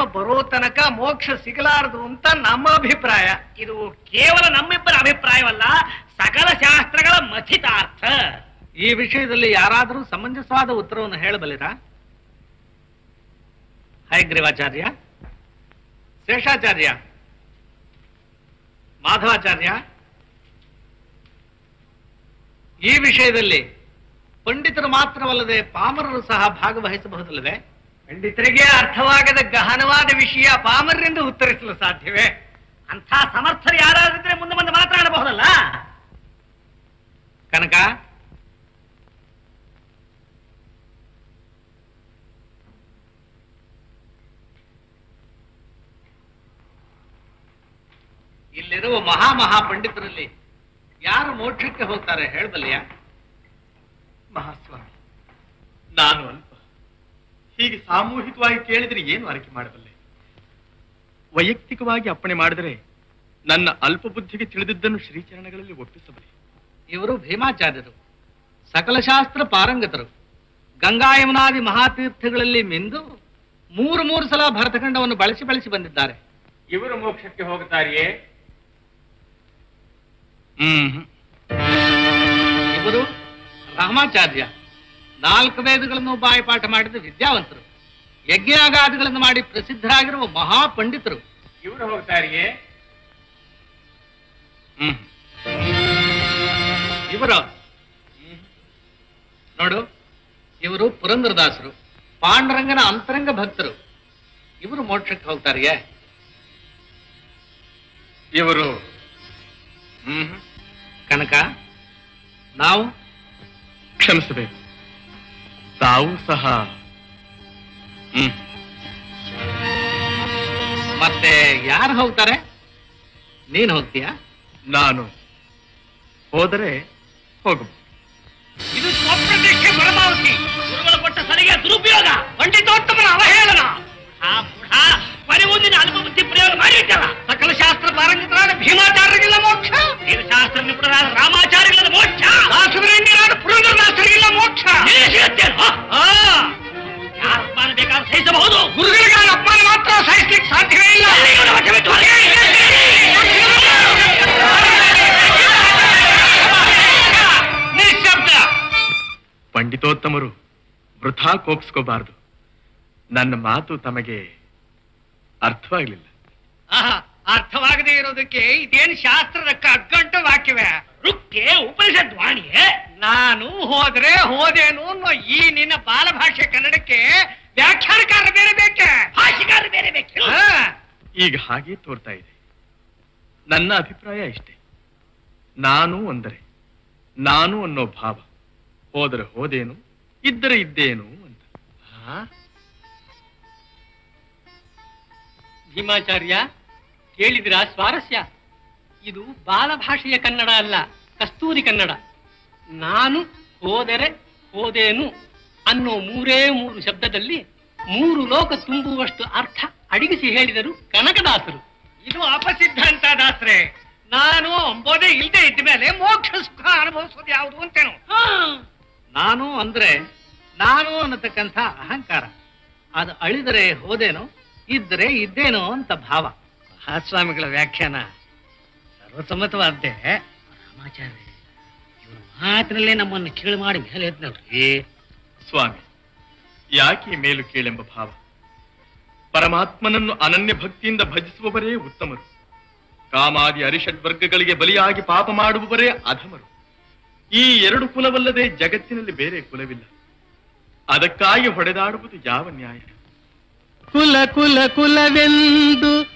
ಬರೋ ತನಕ ಮೋಕ್ಷ ಸಿಗಲಾರದು ಅಂತ ನಮ್ಮ ಅಭಿಪ್ರಾಯ ಇದು ಕೇವಲ ನಮ್ಮಿಬ್ಬರ ಅಭಿಪ್ರಾಯವಲ್ಲ ಸಕಲ ಶಾಸ್ತ್ರಗಳ ಮಥಿತಾರ್ಥ ಈ ವಿಷಯದಲ್ಲಿ ಯಾರಾದರೂ ಸಮಂಜಸವಾದ ಉತ್ತರವನ್ನು ಹೇಳಬಲ್ಲಿರಾ ಹೈಗ್ರೀವಾಚಾರ್ಯ ಶೇಷಾಚಾರ್ಯ ಮಾಧವಾಚಾರ್ಯ ಈ ವಿಷಯದಲ್ಲಿ ಪಂಡಿತರು ಮಾತ್ರವಲ್ಲದೆ ಪಾಮರರು ಸಹ ಭಾಗವಹಿಸಬಹುದಲ್ಲವೇ ಪಂಡಿತರಿಗೆ ಅರ್ಥವಾಗದ ಗಹನವಾದ ವಿಷಯ ಪಾಮರರಿಂದ ಉತ್ತರಿಸಲು ಸಾಧ್ಯವೇ ಅಂಥ ಸಮರ್ಥರು ಯಾರಾದಿದ್ರೆ ಮುಂದೆ ಮುಂದೆ ಮಾತನಾಡಬಹುದಲ್ಲ ಕನಕ ಇಲ್ಲಿರುವ ಮಹಾ ಮಹಾ ಪಂಡಿತರಲ್ಲಿ ಯಾರು ಮೋಕ್ಷಕ್ಕೆ ಹೋಗ್ತಾರೆ ಹೇಳಬಲ್ಲೆಯಾ ಮಹಾಸ್ವಾಮಿ ನಾನು ಅಲ್ಪ ಹೀಗೆ ಸಾಮೂಹಿಕವಾಗಿ ಕೇಳಿದರೆ ಏನು ಆರೈಕೆ ಮಾಡಬಲ್ಲೆ ವೈಯಕ್ತಿಕವಾಗಿ ಅಪ್ಪಣೆ ಮಾಡಿದರೆ ನನ್ನ ಅಲ್ಪ ಬುದ್ಧಿಗೆ ತಿಳಿದಿದ್ದನ್ನು ಶ್ರೀಚರಣಗಳಲ್ಲಿ ಒಪ್ಪಿಸಬಲ್ಲೆ ಇವರು ಭೀಮಾಚಾರ್ಯರು ಸಕಲ ಶಾಸ್ತ್ರ ಪಾರಂಗತರು ಗಂಗಾ ಯಮುನಾದಿ ಮಹಾತೀರ್ಥಗಳಲ್ಲಿ ಮಿಂದು ಮೂರು ಮೂರು ಸಲ ಭರತಖಂಡವನ್ನು ಬಳಸಿ ಬಳಸಿ ಬಂದಿದ್ದಾರೆ ಇವರು ಮೋಕ್ಷಕ್ಕೆ ಹೋಗುತ್ತಾರೆಯೇ ಹ್ಮ್ ಇವರು ರಾಮಾಚಾರ್ಯ ನಾಲ್ಕು ವೇದಗಳನ್ನು ಬಾಯಿಪಾಠ ಮಾಡಿದ ವಿದ್ಯಾವಂತರು ಯಜ್ಞಾಗಾದಿಗಳನ್ನು ಮಾಡಿ ಪ್ರಸಿದ್ಧರಾಗಿರುವ ಮಹಾ ಪಂಡಿತರು ಇವರು ಹೋಗ್ತಾರೆಯೇ ಹ್ಮ್ ಇವರು ನೋಡು ಇವರು ಪುರಂದರದಾಸರು ಪಾಂಡುರಂಗನ ಅಂತರಂಗ ಭಕ್ತರು ಇವರು ಮೋಕ್ಷಕ್ಕೆ ಹೋಗ್ತಾರೆಯೇ ಇವರು ಹ್ಮ್ ಕನಕ ನಾವು ಕ್ಷಮಿಸಬೇಕು ತಾವು ಸಹ ಹ್ಮ್ ಮತ್ತೆ ಯಾರು ಹೋಗ್ತಾರೆ ನೀನ್ ಹೋಗ್ತೀಯಾ ನಾನು ಹೋದರೆ ಹೋಗಬಹುದು ಇದು ಸ್ವಪ್ರತಿಷ್ಠೆ ಪರಮಾವಧಿ ಗುರುಗಳು ಕೊಟ್ಟ ಸರಿಗೆ ದುರುಪಯೋಗ ಪಂಡಿತೋತ್ತಮನ ಅವಹೇಳನ ಆ ಬುಢ ಪರಿಮುಂದಿನ ಅಲ್ಪ ಬುದ್ಧಿ ಪ್ರಯೋಗ ಮಾಡಿಬಿಟ್ಟಲ್ಲ ಸಕಲ ಶಾಸ್ತ್ರ ಪಾರಂಗತರಾದ ಭೀಮಾಚಾರ್ಯರಿಗಿಲ್ಲ ಮೋಕ್ಷ ಶಾಸ್ತ್ರ ನಿಪುಣರಾದ ರಾಮಾಚಾರ್ಯಗಳ ಮೋಕ್ಷ ದಾಸವರೇಣ್ಯರಾದ ಪುರಂದರದಾಸರಿಗಿಲ್ಲ ಮೋಕ್ಷ ನಿನಗೆ ಸಿಗತ್ತೇನೋ? ಯಾರ ಅಪಮಾನ ಬೇಕಾದ್ರೂ ಸಹಿಸಬಹುದು ಗುರುಗಳಿಗೆ ಆ ಅಪಮಾನ ಮಾತ್ರ ಸಹಿಸ್ಲಿಕ್ಕೆ ಸಾಧ್ಯವೇ ಇಲ್ಲ ಎಲ್ಲಿಗೂ ವಶ ಬಿಟ್ಟು ಹೋಗಿ. ನಿಶ್ಶಬ್ದ ಪಂಡಿತೋತ್ತಮರು ವೃಥಾ ಕೋಪಿಸ್ಕೋಬಾರದು ನನ್ನ ಮಾತು ತಮಗೆ ಅರ್ಥವಾಗಲಿಲ್ಲ ಆಹಾ, ಅರ್ಥವಾಗದೇ ಇರೋದಕ್ಕೆ ಇದೇನು ಶಾಸ್ತ್ರದ ಕಗ್ಗಂಟ ವಾಕ್ಯವೇ ರುಕ್ಕೆ ಉಪನಿಷದ್ ವಾಣಿಯೇ ನಾನು ಹೋದ್ರೆ ಹೋದೇನು ಅನ್ನೋ ಈ ನಿನ್ನ ಬಾಲಭಾಷೆ ಕನ್ನಡಕ್ಕೆ ವ್ಯಾಖ್ಯಾನಕಾರ ಬೇರೆ ಬೇಕೆ ಭಾಷಿಕಾರ ಬೇರೆ ಬೇಕಿಲ್ಲ ಹಾ, ಈಗ ಹಾಗೆ ತೋರ್ತಾ ಇದೆ ನನ್ನ ಅಭಿಪ್ರಾಯ ಇಷ್ಟೇ ನಾನು ಅಂದರೆ ನಾನು ಅನ್ನೋ ಭಾವ ಹೋದರೆ ಹೋದೇನು ಇದ್ದರೆ ಇದ್ದೇನು ಅಂತ ಭೀಮಾಚಾರ್ಯ ಕೇಳಿದಿರಾ ಸ್ವಾರಸ್ಯ ಇದು ಬಾಲಭಾಷೆಯ ಕನ್ನಡ ಅಲ್ಲ ಕಸ್ತೂರಿ ಕನ್ನಡ ನಾನು ಹೋದರೆ ಹೋದೇನು ಅನ್ನೋ ಮೂರೇ ಮೂರು ಶಬ್ದದಲ್ಲಿ ಮೂರು ಲೋಕ ತುಂಬುವಷ್ಟು ಅರ್ಥ ಅಡಗಿಸಿ ಹೇಳಿದರು ಕನಕದಾಸರು ಇದು ಅಪಸಿದ್ಧಾಂತ ದಾಸ್ರೆ ನಾನು ಅಂಬೋದೇ ಇಲ್ದೇ ಇದ್ದ ಮೇಲೆ ಮೋಕ್ಷ ಸುಖ ಅನುಭವಿಸೋದು ಯಾವುದು ಅಂತೇನು ನಾನು ಅಂದ್ರೆ ನಾನು ಅನ್ನತಕ್ಕಂಥ ಅಹಂಕಾರ ಅದು ಅಳಿದರೆ ಹೋದೇನೋ ಇದ್ದರೆ ಇದ್ದೇನೋ ಅಂತ ಭಾವ ಮಹಾಸ್ವಾಮಿಗಳ ವ್ಯಾಖ್ಯಾನ ಸರ್ವಸಮ್ಮತವಾದ್ದೆ ರಾಮಾಚಾರ್ಯ ಇವನ ಮಾತಿನಲ್ಲೇ ನಮ್ಮನ್ನು ಕೀಳು ಮಾಡಿ ಮೇಲೆ ಎದ್ನಲ್ರಿ ಸ್ವಾಮಿ ಯಾಕೆ ಮೇಲು ಕೀಳೆಂಬ ಭಾವ ಪರಮಾತ್ಮನನ್ನು ಅನನ್ಯ ಭಕ್ತಿಯಿಂದ ಭಜಿಸುವವರೇ ಉತ್ತಮರು ಕಾಮಾದಿ ಅರಿಷಡ್ ವರ್ಗಗಳಿಗೆ ಬಲಿಯಾಗಿ ಪಾಪ ಮಾಡುವವರೇ ಅಧಮರು ಈ ಎರಡು ಕುಲವಲ್ಲದೆ ಜಗತ್ತಿನಲ್ಲಿ ಬೇರೆ ಕುಲವಿಲ್ಲ ಅದಕ್ಕಾಗಿ ಹೊಡೆದಾಡುವುದು ಯಾವ ನ್ಯಾಯ ಕುಲ ಕುಲ ಕುಲವೆಂದು